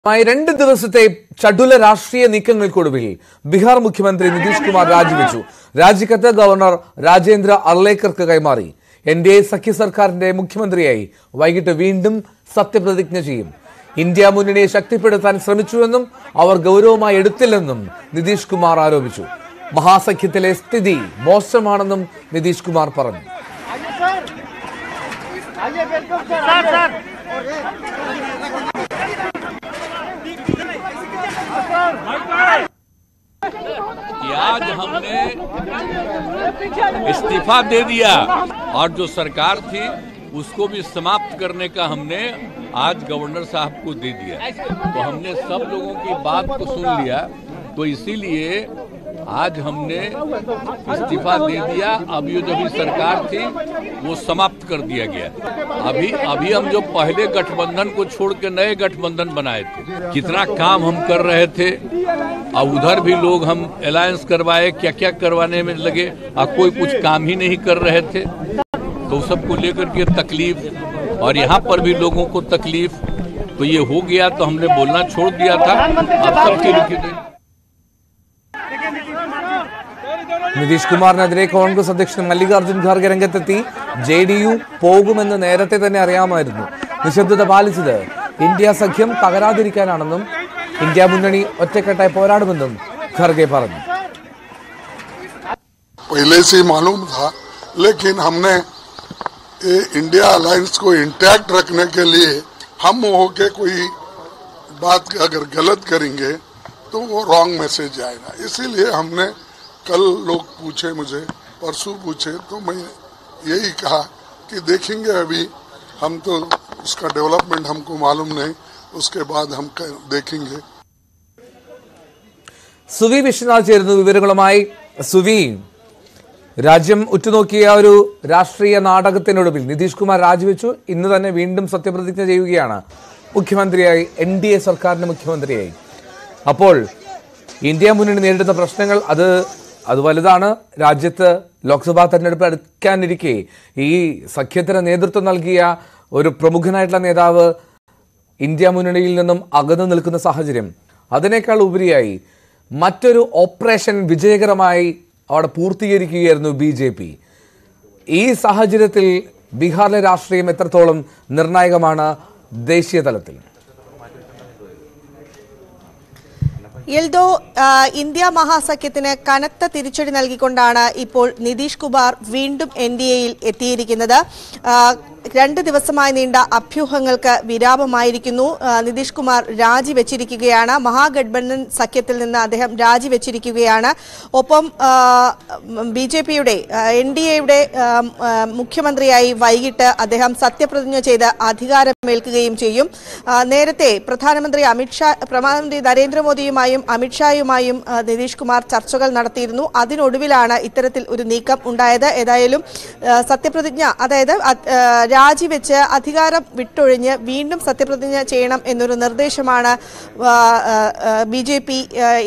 മായി രണ്ട് ദിവസത്തെ ചടുല രാഷ്ട്രീയ നീക്കങ്ങൾക്കൊടുവിൽ ബീഹാർ മുഖ്യമന്ത്രി നിതീഷ് കുമാർ രാജിവെച്ചു രാജിക്കത്ത് ഗവർണർ രാജേന്ദ്ര അർലേക്കർക്ക് കൈമാറി എൻ ഡി എ സഖ്യ സർക്കാരിന്റെ മുഖ്യമന്ത്രിയായി വൈകിട്ട് വീണ്ടും സത്യപ്രതിജ്ഞ ചെയ്യും ഇന്ത്യ മുന്നണിയെ ശക്തിപ്പെടുത്താൻ ശ്രമിച്ചുവെന്നും അവർ ഗൗരവമായി എടുത്തില്ലെന്നും നിതീഷ് കുമാർ ആരോപിച്ചു മഹാസഖ്യത്തിലെ സ്ഥിതി മോശമാണെന്നും നിതീഷ് കുമാർ പറഞ്ഞു कि आज हमने इस्तीफा दे दिया और जो सरकार थी उसको भी समाप्त करने का हमने आज गवर्नर साहब को दे दिया तो हमने सब लोगों की बात को सुन लिया तो इसीलिए आज हमने इस्तीफा दे दिया अब ये जो भी सरकार थी वो समाप्त कर दिया गया अभी अभी हम जो पहले गठबंधन को छोड़ के नए गठबंधन बनाए थे कितना काम हम कर रहे थे और उधर भी लोग हम अलायंस करवाए क्या क्या करवाने में लगे और कोई कुछ काम ही नहीं कर रहे थे तो उस सबको लेकर के तकलीफ और यहाँ पर भी लोगों को तकलीफ तो ये हो गया तो हमने बोलना छोड़ दिया था अब सबके लिखे നിതീഷ് കുമാറിനെതിരെ കോൺഗ്രസ് അധ്യക്ഷൻ മല്ലികാർജ്ജുൻ ഖാർഗെ രംഗത്തെത്തി ജെ ഡി യു പോകുമെന്ന് നേരത്തെ തന്നെ അറിയാമായിരുന്നു നിശബ്ദത പാലിച്ചത് ഇന്ത്യ സഖ്യം തകരാതിരിക്കാനാണെന്നും ഇന്ത്യ മുന്നണി ഒറ്റക്കെട്ടായി പോരാടുമെന്നും ഖർഗെ പറഞ്ഞു पहले से ही मालूम था लेकिन हमने ये इंडिया अलायंस को इंटैक्ट रखने के लिए हम होके कोई बात अगर गलत करेंगे तो वो रॉन्ग मैसेज आएगा इसीलिए हमने कल लोग पूछे मुझे परसों पूछे तो मैं यही कहा कि देखेंगे अभी हम तो उसका डेवलपमेंट हमको मालूम नहीं उसके बाद हम कर- देखेंगे സുവി വിശ്വനാഥ് ചേരുന്നു വിവരങ്ങളുമായി സുവി രാജ്യം ഉറ്റുനോക്കിയ ഒരു രാഷ്ട്രീയ നാടകത്തിനൊടുവിൽ നിതീഷ് കുമാർ രാജിവെച്ചു ഇന്ന് തന്നെ വീണ്ടും സത്യപ്രതിജ്ഞ ചെയ്യുകയാണ് മുഖ്യമന്ത്രിയായി എൻ ഡി എ സർക്കാരിന്റെ മുഖ്യമന്ത്രിയായി അപ്പോൾ ഇന്ത്യ മുന്നണി നേരിടുന്ന പ്രശ്നങ്ങൾ അത് അത് വലുതാണ് രാജ്യത്ത് ലോക്സഭാ തെരഞ്ഞെടുപ്പ് അടുക്കാനിരിക്കെ ഈ സഖ്യത്തിന് നേതൃത്വം നൽകിയ ഒരു പ്രമുഖനായിട്ടുള്ള നേതാവ് ഇന്ത്യ മുന്നണിയിൽ നിന്നും അകന്നു നിൽക്കുന്ന സാഹചര്യം അതിനേക്കാൾ ഉപരിയായി മറ്റൊരു ഓപ്പറേഷൻ വിജയകരമായി അവിടെ പൂർത്തീകരിക്കുകയായിരുന്നു ബി ജെ പി ഈ സാഹചര്യത്തിൽ ബീഹാറിലെ രാഷ്ട്രീയം എത്രത്തോളം നിർണായകമാണ് ദേശീയ തലത്തിൽ എൽദോ ആ, ഇന്ത്യ മഹാസഖ്യത്തിന് കനത്ത തിരിച്ചടി നൽകിക്കൊണ്ടാണ് ഇപ്പോൾ നിതീഷ് കുമാർ വീണ്ടും എൻ ഡി എയിൽ എത്തിയിരിക്കുന്നത് ആ, രണ്ട് ദിവസമായി നീണ്ട അഭ്യൂഹങ്ങൾക്ക് വിരാമമായിരിക്കുന്നു ആ, നിതീഷ് കുമാർ രാജിവെച്ചിരിക്കുകയാണ് മഹാഗഡ്ബന്ധൻ സഖ്യത്തിൽ നിന്ന് അദ്ദേഹം രാജിവെച്ചിരിക്കുകയാണ് ഒപ്പം ബി ജെ പിയുടെ എൻ ഡി എയുടെ മുഖ്യമന്ത്രിയായി വൈകിട്ട് അദ്ദേഹം സത്യപ്രതിജ്ഞ ചെയ്ത് അധികാരമേൽക്കുകയും ചെയ്യും ആ, നേരത്തെ പ്രധാനമന്ത്രി അമിത്ഷാ പ്രധാനമന്ത്രി നരേന്ദ്രമോദിയുമായും അമിത്ഷായുമായും ആ, നിതീഷ് കുമാർ ചർച്ചകൾ നടത്തിയിരുന്നു അതിനൊടുവിലാണ് ഇത്തരത്തിൽ ഒരു നീക്കം ഉണ്ടായത് ഏതായാലും ആ, സത്യപ്രതിജ്ഞ അതായത് അത്, ആ, രാജിവെച്ച് അധികാരം വിട്ടൊഴിഞ്ഞ് വീണ്ടും സത്യപ്രതിജ്ഞ ചെയ്യണം എന്നൊരു നിർദ്ദേശമാണ് ബി ജെ പി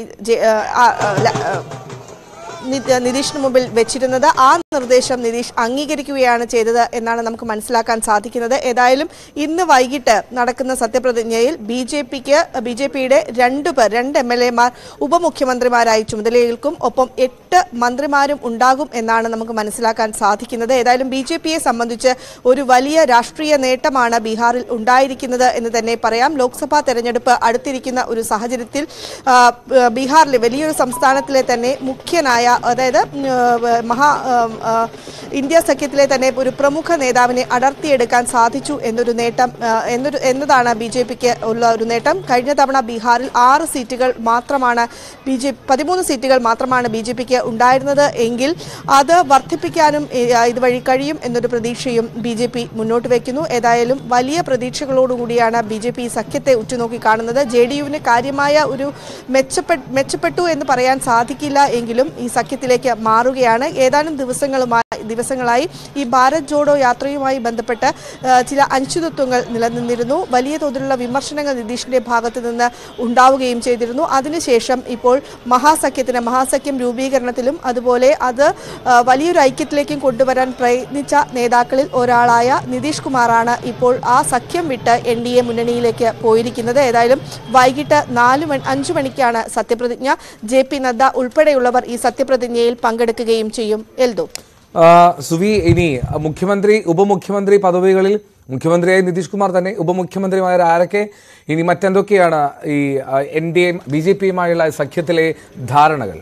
നിതീഷിന് മുമ്പിൽ വെച്ചിരുന്നത് ആ നിർദ്ദേശം നിതീഷ് അംഗീകരിക്കുകയാണ് ചെയ്തത് എന്നാണ് നമുക്ക് മനസ്സിലാക്കാൻ സാധിക്കുന്നത് ഏതായാലും ഇന്ന് വൈകിട്ട് നടക്കുന്ന സത്യപ്രതിജ്ഞയിൽ ബി ജെ പിക്ക് ബി ജെ പിയുടെ രണ്ടു പേർ രണ്ട് എം എൽ എമാർ ഉപമുഖ്യമന്ത്രിമാരായി ചുമതലയേൽക്കും ഒപ്പം എട്ട് മന്ത്രിമാരും ഉണ്ടാകും എന്നാണ് നമുക്ക് മനസ്സിലാക്കാൻ സാധിക്കുന്നത് ഏതായാലും ബി ജെ പിയെ സംബന്ധിച്ച് ഒരു വലിയ രാഷ്ട്രീയ നേട്ടമാണ് ബീഹാറിൽ ഉണ്ടായിരിക്കുന്നത് എന്ന് തന്നെ പറയാം ലോക്സഭാ തെരഞ്ഞെടുപ്പ് അടുത്തിരിക്കുന്ന ഒരു സാഹചര്യത്തിൽ ആ, ബീഹാറിലെ വലിയൊരു സംസ്ഥാനത്തിലെ തന്നെ മുഖ്യനായ അതായത് ഉം, ആ, മഹാ ആ, ആ, ഇന്ത്യ സഖ്യത്തിലെ തന്നെ ഒരു പ്രമുഖ നേതാവിനെ അടർത്തിയെടുക്കാൻ സാധിച്ചു എന്നൊരു നേട്ടം ആ, എന്നൊരു എന്നതാണ് ബി ജെ പിക്ക് ഉള്ള ഒരു നേട്ടം കഴിഞ്ഞ തവണ ബീഹാറിൽ ആറ് സീറ്റുകൾ മാത്രമാണ് ബി ജെ പതിമൂന്ന് സീറ്റുകൾ മാത്രമാണ് ബി ജെ പിക്ക് ഉണ്ടായിരുന്നത് എങ്കിൽ അത് വർദ്ധിപ്പിക്കാനും ഏ, ഇതുവഴി കഴിയും എന്നൊരു പ്രതീക്ഷയും ബി ജെ പി മുന്നോട്ട് വയ്ക്കുന്നു ഏതായാലും വലിയ പ്രതീക്ഷകളോടുകൂടിയാണ് ബി ജെ പി സഖ്യത്തെ ഉറ്റുനോക്കി കാണുന്നത് ജെ ഡി യുവിന് കാര്യമായ ഒരു മെച്ചപ്പെ മെച്ചപ്പെട്ടു എന്ന് പറയാൻ സാധിക്കില്ല എങ്കിലും ഈ സഖ്യ സഖ്യത്തിലേക്ക് മാറുകയാണ് ഏതാനും ദിവസങ്ങളുമായി ദിവസങ്ങളായി ഈ ഭാരത് ജോഡോ യാത്രയുമായി ബന്ധപ്പെട്ട് ആ, ചില അനിശ്ചിതത്വങ്ങൾ നിലനിന്നിരുന്നു വലിയ തോതിലുള്ള വിമർശനങ്ങൾ നിതീഷിന്റെ ഭാഗത്തു നിന്ന് ഉണ്ടാവുകയും ചെയ്തിരുന്നു അതിനുശേഷം ഇപ്പോൾ മഹാസഖ്യത്തിന് മഹാസഖ്യം രൂപീകരണത്തിലും അതുപോലെ അത് ആ, വലിയൊരു ഐക്യത്തിലേക്കും കൊണ്ടുവരാൻ പ്രയത്നിച്ച നേതാക്കളിൽ ഒരാളായ നിതീഷ് കുമാറാണ് ഇപ്പോൾ ആ സഖ്യം വിട്ട് എൻ ഡി എ മുന്നണിയിലേക്ക് പോയിരിക്കുന്നത് ഏതായാലും വൈകിട്ട് നാല് മണി അഞ്ചു മണിക്കാണ് സത്യപ്രതിജ്ഞ ജെ പി നദ്ദ ഉൾപ്പെടെയുള്ളവർ ഈ സത്യപ്രതിജ്ഞയിൽ പങ്കെടുക്കുകയും ചെയ്യും എൽദോ ആ, സുവി ഇനി മുഖ്യമന്ത്രി ഉപമുഖ്യമന്ത്രി പദവികളിൽ മുഖ്യമന്ത്രിയായ നിതീഷ് കുമാർ തന്നെ ഉപമുഖ്യമന്ത്രിമാർ ആരൊക്കെ ഇനി മറ്റെന്തൊക്കെയാണ് ഈ N D A B J പിയുമായുള്ള സഖ്യത്തിലെ ധാരണകൾ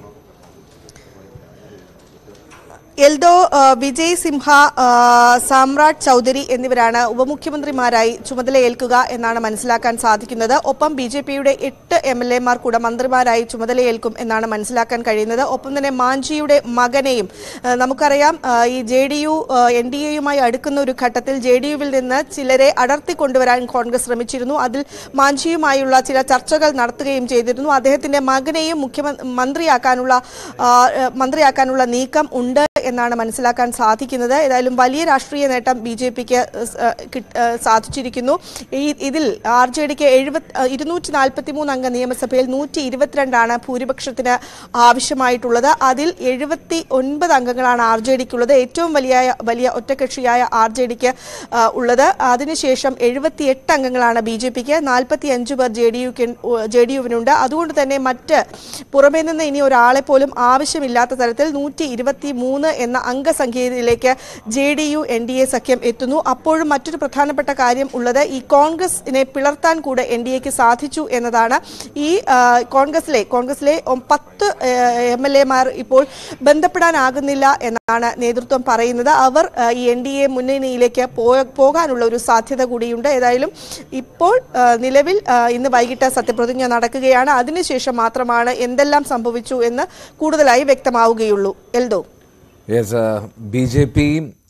എൽദോ ആ, വിജയ് സിംഹ ആ, സാമ്രാട്ട് ചൗധരി എന്നിവരാണ് ഉപമുഖ്യമന്ത്രിമാരായി ചുമതലയേൽക്കുക എന്നാണ് മനസ്സിലാക്കാൻ സാധിക്കുന്നത് ഒപ്പം ബി ജെ പിയുടെ എട്ട് എം എൽ എമാർ കൂടെ മന്ത്രിമാരായി ചുമതലയേൽക്കും എന്നാണ് മനസ്സിലാക്കാൻ കഴിയുന്നത് ഒപ്പം തന്നെ മാഞ്ചിയുടെ മകനെയും ആ, നമുക്കറിയാം ആ, ഈ J D U N D എയുമായി അടുക്കുന്ന ഒരു ഘട്ടത്തിൽ ജെ ഡി യുവിൽ നിന്ന് ചിലരെ അടർത്തി കൊണ്ടുവരാൻ കോൺഗ്രസ് ശ്രമിച്ചിരുന്നു അതിൽ മാഞ്ചിയുമായുള്ള ചില ചർച്ചകൾ നടത്തുകയും ചെയ്തിരുന്നു അദ്ദേഹത്തിന്റെ മകനെയും മുഖ്യമന്ത്രി മന്ത്രിയാക്കാനുള്ള ആ, ആ, മന്ത്രിയാക്കാനുള്ള നീക്കം ഉണ്ട് എന്നാണ് മനസ്സിലാക്കാൻ സാധിക്കുന്നത് ഏതായാലും വലിയ രാഷ്ട്രീയ നേട്ടം ബി ജെ പിക്ക് സാധിച്ചിരിക്കുന്നു ഈ ഇതിൽ ആർ ജെ ഡിക്ക് എഴുപത് ഇരുന്നൂറ്റി നാൽപ്പത്തി മൂന്ന് അംഗ നിയമസഭയിൽ നൂറ്റി ഇരുപത്തിരണ്ടാണ് ഭൂരിപക്ഷത്തിന് ആവശ്യമായിട്ടുള്ളത് അതിൽ എഴുപത്തി ഒൻപത് അംഗങ്ങളാണ് ആർ ജെ ഡിക്കുള്ളത് ഏറ്റവും വലിയ വലിയ ഒറ്റകക്ഷിയായ ആർ ജെ ഡിക്ക് ഉള്ളത് അതിനുശേഷം എഴുപത്തി എട്ട് അംഗങ്ങളാണ് ബി ജെ പിക്ക് നാൽപ്പത്തി അഞ്ച് പേർ ജെ ഡി യുക്ക് ജെ ഡി യുവിനുണ്ട് അതുകൊണ്ട് തന്നെ മറ്റ് പുറമേ നിന്ന് ഇനി ഒരാളെ പോലും ആവശ്യമില്ലാത്ത തരത്തിൽ നൂറ്റി ഇരുപത്തി മൂന്ന് എന്ന അംഗസംഖ്യയിലേക്ക് J D U N D A സഖ്യം എത്തുന്നു അപ്പോഴും മറ്റൊരു പ്രധാനപ്പെട്ട കാര്യം ഉള്ളത് ഈ കോൺഗ്രസിനെ പിളർത്താൻ കൂടെ എൻ ഡി എക്ക് സാധിച്ചു എന്നതാണ് ഈ ആ, കോൺഗ്രസിലെ കോൺഗ്രസിലെ ഒ- പത്ത് എം എൽ എമാർ ഇപ്പോൾ ബന്ധപ്പെടാനാകുന്നില്ല എന്നാണ് നേതൃത്വം പറയുന്നത് അവർ ആ, ഈ എൻ ഡി എ മുന്നണിയിലേക്ക് പോ- പോകാനുള്ള ഒരു സാധ്യത കൂടിയുണ്ട് ഏതായാലും ഇപ്പോൾ ആ, നിലവിൽ ആ, ഇന്ന് വൈകിട്ട് സത്യപ്രതിജ്ഞ നടക്കുകയാണ് അതിനുശേഷം മാത്രമാണ് എന്തെല്ലാം സംഭവിച്ചു എന്ന് കൂടുതലായി വ്യക്തമാവുകയുള്ളൂ Eldho yes B J P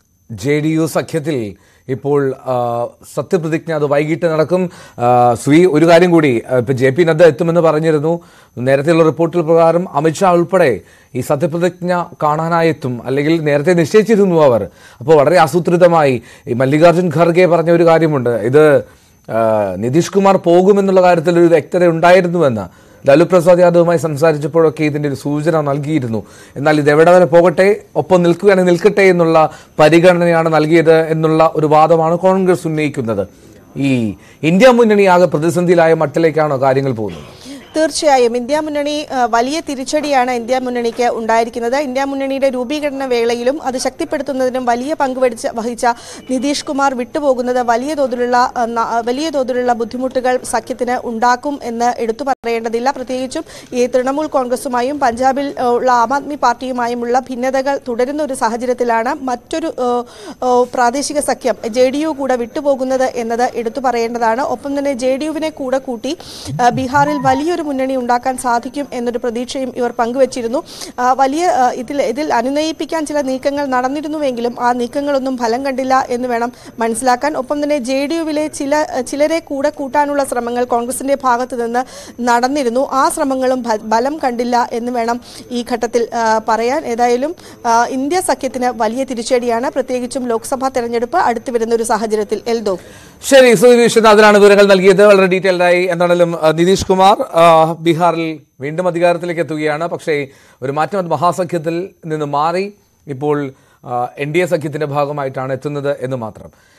J D U സഖ്യത്തിൽ ഇപ്പോൾ ആ, സത്യപ്രതിജ്ഞ അത് വൈകിട്ട് നടക്കും ആ, സുയി ഒരു കാര്യം കൂടി ആ, ഇപ്പൊ ജെ പി നദ്ദ എത്തുമെന്ന് പറഞ്ഞിരുന്നു നേരത്തെയുള്ള റിപ്പോർട്ടുകൾ പ്രകാരം അമിത്ഷാ ഉൾപ്പെടെ ഈ സത്യപ്രതിജ്ഞ കാണാനായി എത്തും അല്ലെങ്കിൽ നേരത്തെ നിശ്ചയിച്ചിരുന്നു അവർ അപ്പോൾ വളരെ ആസൂത്രിതമായി ഈ മല്ലികാർജുൻ ഖർഗെ പറഞ്ഞ ഒരു കാര്യമുണ്ട് ഇത് ആ, നിതീഷ് കുമാർ പോകുമെന്നുള്ള കാര്യത്തിൽ ഒരു വ്യക്തത ഉണ്ടായിരുന്നുവെന്ന് ലാലു പ്രസാദ് യാദവുമായി സംസാരിച്ചപ്പോഴൊക്കെ ഇതിന്റെ ഒരു സൂചന നൽകിയിരുന്നു എന്നാൽ ഇത് എവിടെ വരെ പോകട്ടെ ഒപ്പം നിൽക്കുകയാണെങ്കിൽ നിൽക്കട്ടെ എന്നുള്ള പരിഗണനയാണ് നൽകിയത് എന്നുള്ള ഒരു വാദമാണ് കോൺഗ്രസ് ഉന്നയിക്കുന്നത് ഈ ഇന്ത്യ മുന്നണി ആകെ പ്രതിസന്ധിയിലായ മട്ടിലേക്കാണോ കാര്യങ്ങൾ പോകുന്നത് തീർച്ചയായും ഇന്ത്യ മുന്നണി ആ, വലിയ തിരിച്ചടിയാണ് ഇന്ത്യ മുന്നണിക്ക് ഉണ്ടായിരിക്കുന്നത് ഇന്ത്യ മുന്നണിയുടെ രൂപീകരണ വേളയിലും അത് ശക്തിപ്പെടുത്തുന്നതിനും വലിയ പങ്ക് വഹിച്ച വഹിച്ച നിതീഷ് കുമാർ വിട്ടുപോകുന്നത് വലിയ തോതിലുള്ള ആ, ന- ആ, വലിയ തോതിലുള്ള ബുദ്ധിമുട്ടുകൾ സഖ്യത്തിന് ഉണ്ടാക്കും എന്ന് എടുത്തു പറയേണ്ടതില്ല പ്രത്യേകിച്ചും ഈ തൃണമൂൽ കോൺഗ്രസുമായും പഞ്ചാബിൽ ആ, ഉള്ള ആം ആദ്മി പാർട്ടിയുമായുമുള്ള ഭിന്നതകൾ തുടരുന്ന ഒരു സാഹചര്യത്തിലാണ് മറ്റൊരു ആ, ആ, പ്രാദേശിക സഖ്യം ജെ ഡി യു കൂടെ വിട്ടുപോകുന്നത് എന്നത് എടുത്തു പറയേണ്ടതാണ് ഒപ്പം തന്നെ ജെ ഡി യുവിനെ കൂടെ കൂട്ടി ആ, ബീഹാറിൽ വലിയൊരു മുന്നണി ഉണ്ടാക്കാൻ സാധിക്കും എന്നൊരു പ്രതീക്ഷയും ഇവർ പങ്കുവച്ചിരുന്നു ആ, വലിയ ആ, ഇതിൽ ഇതിൽ അനുനയിപ്പിക്കാൻ ചില നീക്കങ്ങൾ നടന്നിരുന്നുവെങ്കിലും ആ നീക്കങ്ങളൊന്നും ഫലം കണ്ടില്ല എന്ന് വേണം മനസ്സിലാക്കാൻ ഒപ്പം തന്നെ ജെ ഡി യുവിലെ ചില ചിലരെ കൂടെ കൂട്ടാനുള്ള ശ്രമങ്ങൾ കോൺഗ്രസിന്റെ ഭാഗത്ത് നിന്ന് നടന്നിരുന്നു ആ ശ്രമങ്ങളും ഫ- ഫലം കണ്ടില്ല എന്ന് വേണം ഈ ഘട്ടത്തിൽ ആ, പറയാൻ ഏതായാലും ആ, ഇന്ത്യ സഖ്യത്തിന് വലിയ തിരിച്ചടിയാണ് പ്രത്യേകിച്ചും ലോക്സഭാ തെരഞ്ഞെടുപ്പ് അടുത്തു വരുന്ന ഒരു സാഹചര്യത്തിൽ എൽദോ ശരി സുധി വിശ്വനാഥനാണ് വിവരങ്ങൾ നൽകിയത് വളരെ ഡീറ്റെയിൽഡ് ആയി എന്താണെങ്കിലും ആ, നിതീഷ് കുമാർ ആ, ബീഹാറിൽ വീണ്ടും അധികാരത്തിലേക്ക് എത്തുകയാണ് പക്ഷേ ഒരു മാറ്റം അത് മഹാസഖ്യത്തിൽ നിന്ന് മാറി ഇപ്പോൾ എൻ ഡി എ സഖ്യത്തിന്റെ ഭാഗമായിട്ടാണ് എത്തുന്നത് എന്ന് മാത്രം